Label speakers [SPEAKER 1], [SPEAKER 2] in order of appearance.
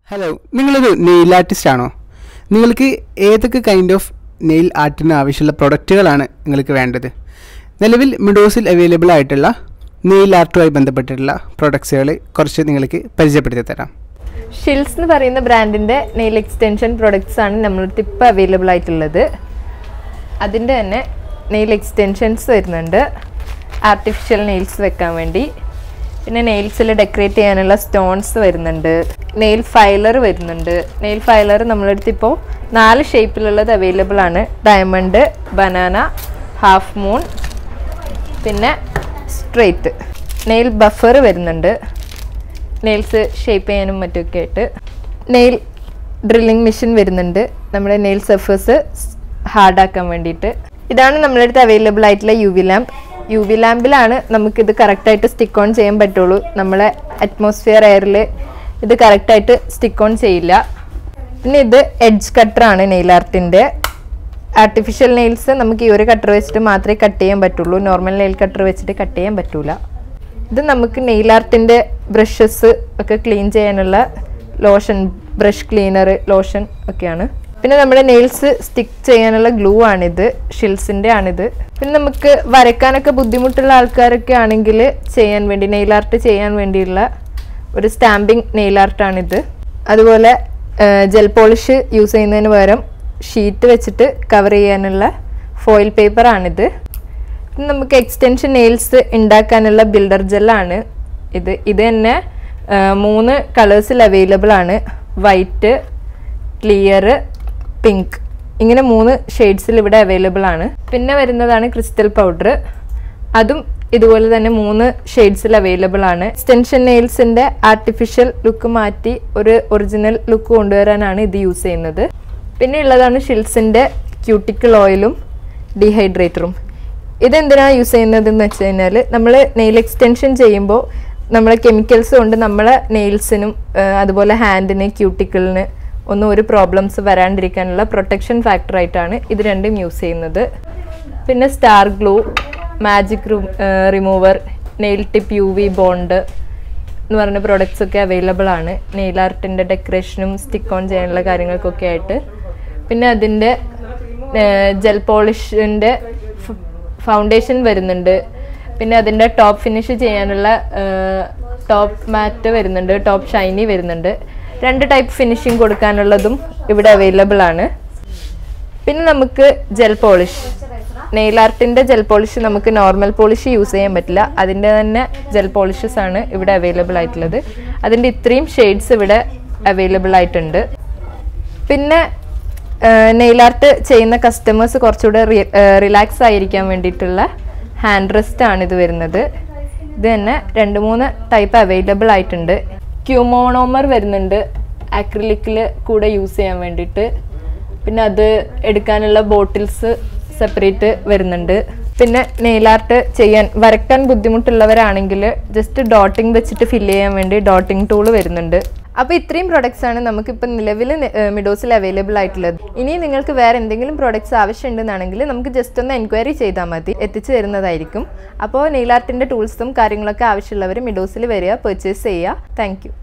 [SPEAKER 1] hello നിങ്ങളൊരു nail artist ആണോ നിങ്ങൾക്ക് ഏതൊക്കെ കൈൻഡ് ഓഫ് നെയിൽ ആർട്ടിന് ആവശ്യമുള്ള പ്രൊഡക്റ്റുകളാണ് നിങ്ങൾക്ക് വേണ്ടത് നിലവിൽ മിഡോസിൽ അവൈലബിൾ ആയിട്ടുള്ള നെയിൽ ആർട്ടുമായി ബന്ധപ്പെട്ടിട്ടുള്ള പ്രൊഡക്ട്സുകൾ കുറച്ച് നിങ്ങൾക്ക് പരിചയപ്പെടുത്തി തരാം
[SPEAKER 2] ഷിൽസ് എന്ന് പറയുന്ന ബ്രാൻഡിൻ്റെ നെയിൽ എക്സ്റ്റൻഷൻ പ്രൊഡക്ട്സ് ആണ് നമ്മളടുത്ത് ഇപ്പോൾ അവൈലബിൾ ആയിട്ടുള്ളത് അതിൻ്റെ തന്നെ നെയിൽ എക്സ്റ്റൻഷൻസ് വരുന്നുണ്ട് ആർട്ടിഫിഷ്യൽ നെയിൽസ് വെക്കാൻ വേണ്ടി പിന്നെ നെയിൽസിൽ ഡെക്കറേറ്റ് ചെയ്യാനുള്ള സ്റ്റോൺസ് വരുന്നുണ്ട് നെയിൽ ഫൈലർ വരുന്നുണ്ട് നെയിൽ ഫൈലർ നമ്മളടുത്ത് ഇപ്പോൾ നാല് ഷേപ്പിലുള്ളത് അവൈലബിൾ ആണ് ഡയമണ്ട് ബനാന ഹാഫ് മൂൺ പിന്നെ സ്ട്രെയിറ്റ് നെയിൽ ബഫർ വരുന്നുണ്ട് നെയിൽസ് ഷേപ്പ് ചെയ്യാനും മറ്റുമൊക്കെ ആയിട്ട് നെയിൽ ഡ്രില്ലിംഗ് മെഷീൻ വരുന്നുണ്ട് നമ്മുടെ നെയിൽ സർഫേസ് ഹാർഡാക്കാൻ വേണ്ടിയിട്ട് ഇതാണ് നമ്മുടെ അടുത്ത് അവൈലബിൾ ആയിട്ടുള്ള U V lamp U V ലാമ്പിലാണ് നമുക്കിത് കറക്റ്റായിട്ട് സ്റ്റിക്ക് ഓൺ ചെയ്യാൻ പറ്റുള്ളൂ നമ്മളെ അറ്റ്മോസ്ഫിയർ എയറിൽ ഇത് കറക്റ്റായിട്ട് സ്റ്റിക്ക് ഓൺ ചെയ്യില്ല പിന്നെ ഇത് എഡ്ജ് കട്ടറാണ് നെയിൽ ആർട്ടിൻ്റെ ആർട്ടിഫിഷ്യൽ നെയിൽസ് നമുക്ക് ഈ ഒരു കട്ടർ വെച്ചിട്ട് മാത്രമേ കട്ട് ചെയ്യാൻ പറ്റുള്ളൂ നോർമൽ നെയിൽ കട്ടർ വെച്ചിട്ട് കട്ട് ചെയ്യാൻ പറ്റൂല ഇത് നമുക്ക് നെയിൽ ആർട്ടിൻ്റെ ബ്രഷസ് ഒക്കെ ക്ലീൻ ചെയ്യാനുള്ള ലോഷൻ ബ്രഷ് ക്ലീനർ ലോഷൻ ഒക്കെയാണ് പിന്നെ നമ്മുടെ നെയിൽസ് സ്റ്റിക്ക് ചെയ്യാനുള്ള ഗ്ലൂ ആണിത് ഷിൽസിൻ്റെ ആണിത് പിന്നെ നമുക്ക് വരയ്ക്കാനൊക്കെ ബുദ്ധിമുട്ടുള്ള ആൾക്കാരൊക്കെ ആണെങ്കിൽ ചെയ്യാൻ വേണ്ടി നെയിൽ ആർട്ട് ചെയ്യാൻ വേണ്ടിയുള്ള ഒരു സ്റ്റാമ്പിംഗ് നെയിൽ ആർട്ടാണിത് അതുപോലെ ജെൽ പോളിഷ് യൂസ് ചെയ്യുന്നതിന് പകരം ഷീറ്റ് വെച്ചിട്ട് കവർ ചെയ്യാനുള്ള ഫോയിൽ പേപ്പറാണിത് പിന്നെ നമുക്ക് എക്സ്റ്റൻഷൻ നെയിൽസ് ഉണ്ടാക്കാനുള്ള ബിൽഡർ ജെല്ലാണ് ഇത് ഇത് തന്നെ ആ, മൂന്ന് കളേഴ്സിൽ അവൈലബിൾ ആണ് വൈറ്റ് ക്ലിയർ പിങ്ക് ഇങ്ങനെ മൂന്ന് ഷെയ്ഡ്സിൽ ഇവിടെ അവൈലബിൾ ആണ് പിന്നെ വരുന്നതാണ് ക്രിസ്റ്റൽ പൗഡർ അതും ഇതുപോലെ തന്നെ മൂന്ന് ഷെയ്ഡ്സിൽ അവൈലബിൾ ആണ് എക്സ്റ്റൻഷൻ നെയിൽസിന്റെ ആർട്ടിഫിഷ്യൽ ലുക്ക് മാറ്റി ഒരു ഒറിജിനൽ ലുക്ക് കൊണ്ടുവരാനാണ് ഇത് യൂസ് ചെയ്യുന്നത് പിന്നെ ഉള്ളതാണ് ഷിൽസിന്റെ ക്യൂട്ടിക്കിൾ ഓയിലും ഡീഹൈഡ്രേറ്ററും ഇതെന്തിനാണ് യൂസ് ചെയ്യുന്നതെന്ന് വെച്ച് കഴിഞ്ഞാൽ നമ്മൾ നെയിൽ എക്സ്റ്റൻഷൻ ചെയ്യുമ്പോൾ നമ്മളെ കെമിക്കൽസ് കൊണ്ട് നമ്മളെ നെയിൽസിനും അതുപോലെ ഹാൻഡിന് ക്യൂട്ടിക്കിളിന് ഒന്നും ഒരു പ്രോബ്ലംസ് വരാണ്ടിരിക്കാനുള്ള പ്രൊട്ടക്ഷൻ ഫാക്ടറായിട്ടാണ് ഇത് രണ്ടും യൂസ് ചെയ്യുന്നത് പിന്നെ star glue magic remover nail tip U V bond എന്ന് പറഞ്ഞ പ്രോഡക്റ്റ്സ് ഒക്കെ അവൈലബിൾ ആണ് നെയിൽ ആർട്ടിൻ്റെ ഡെക്കറേഷനും സ്റ്റിക്ക് ഓൺ ചെയ്യാനുള്ള കാര്യങ്ങൾക്കൊക്കെ ആയിട്ട് പിന്നെ അതിൻ്റെ ജെൽ പോളിഷിൻ്റെ ഫൗണ്ടേഷൻ വരുന്നുണ്ട് പിന്നെ അതിൻ്റെ ടോപ്പ് ഫിനിഷ് ചെയ്യാനുള്ള ടോപ്പ് മാറ്റ് വരുന്നുണ്ട് ടോപ്പ് ഷൈനി വരുന്നുണ്ട് രണ്ട് ടൈപ്പ് ഫിനിഷിങ് കൊടുക്കാനുള്ളതും ഇവിടെ അവൈലബിൾ ആണ് പിന്നെ നമുക്ക് ജെൽ പോളിഷ് നെയിൽ ആർട്ടിൻ്റെ ജെൽ പോളിഷ് നമുക്ക് നോർമൽ പോളിഷ് യൂസ് ചെയ്യാൻ പറ്റില്ല അതിൻ്റെ തന്നെ ജെൽ പോളിഷസ് ആണ് ഇവിടെ അവൈലബിൾ ആയിട്ടുള്ളത് അതിൻ്റെ ഇത്രയും ഷെയ്ഡ്സ് ഇവിടെ അവൈലബിൾ ആയിട്ടുണ്ട് പിന്നെ നെയിൽ ആർട്ട് ചെയ്യുന്ന കസ്റ്റമേഴ്സ് കുറച്ചുകൂടെ റിലാക്സ് ആയിരിക്കാൻ വേണ്ടിയിട്ടുള്ള ഹാൻഡ് റെസ്റ്റ് ആണ് ഇത് വരുന്നത് ഇത് തന്നെ രണ്ട് മൂന്ന് ടൈപ്പ് അവൈലബിൾ ആയിട്ടുണ്ട് ക്യൂമോണോമർ വരുന്നുണ്ട് ആക്രിലിക്കിൽ കൂടെ യൂസ് ചെയ്യാൻ വേണ്ടിയിട്ട് പിന്നെ അത് എടുക്കാനുള്ള ബോട്ടിൽസ് സെപ്പറേറ്റ് വരുന്നുണ്ട് പിന്നെ നെയിൽ ആർട്ട് ചെയ്യാൻ വരക്കാൻ ബുദ്ധിമുട്ടുള്ളവരാണെങ്കിൽ ജസ്റ്റ് ഡോട്ടിങ് വെച്ചിട്ട് ഫില്ല് ചെയ്യാൻ വേണ്ടി ഡോട്ടിങ് ടൂൾ വരുന്നുണ്ട് അപ്പോൾ ഇത്രയും പ്രൊഡക്ട്സ് ആണ് നമുക്കിപ്പോൾ നിലവിൽ മിഡോസിൽ അവൈലബിൾ ആയിട്ടുള്ളത് ഇനി നിങ്ങൾക്ക് വേറെ എന്തെങ്കിലും പ്രൊഡക്ട്സ് ആവശ്യമുണ്ടെന്നാണെങ്കിൽ നമുക്ക് ജസ്റ്റ് ഒന്ന് എൻക്വയറി ചെയ്താൽ മതി എത്തിച്ചു തരുന്നതായിരിക്കും അപ്പോൾ നെയിൽ ആർട്ടിൻ്റെ ടൂൾസും കാര്യങ്ങളൊക്കെ ആവശ്യമുള്ളവർ മിഡോസിൽ വരിക പർച്ചേസ് ചെയ്യുക താങ്ക്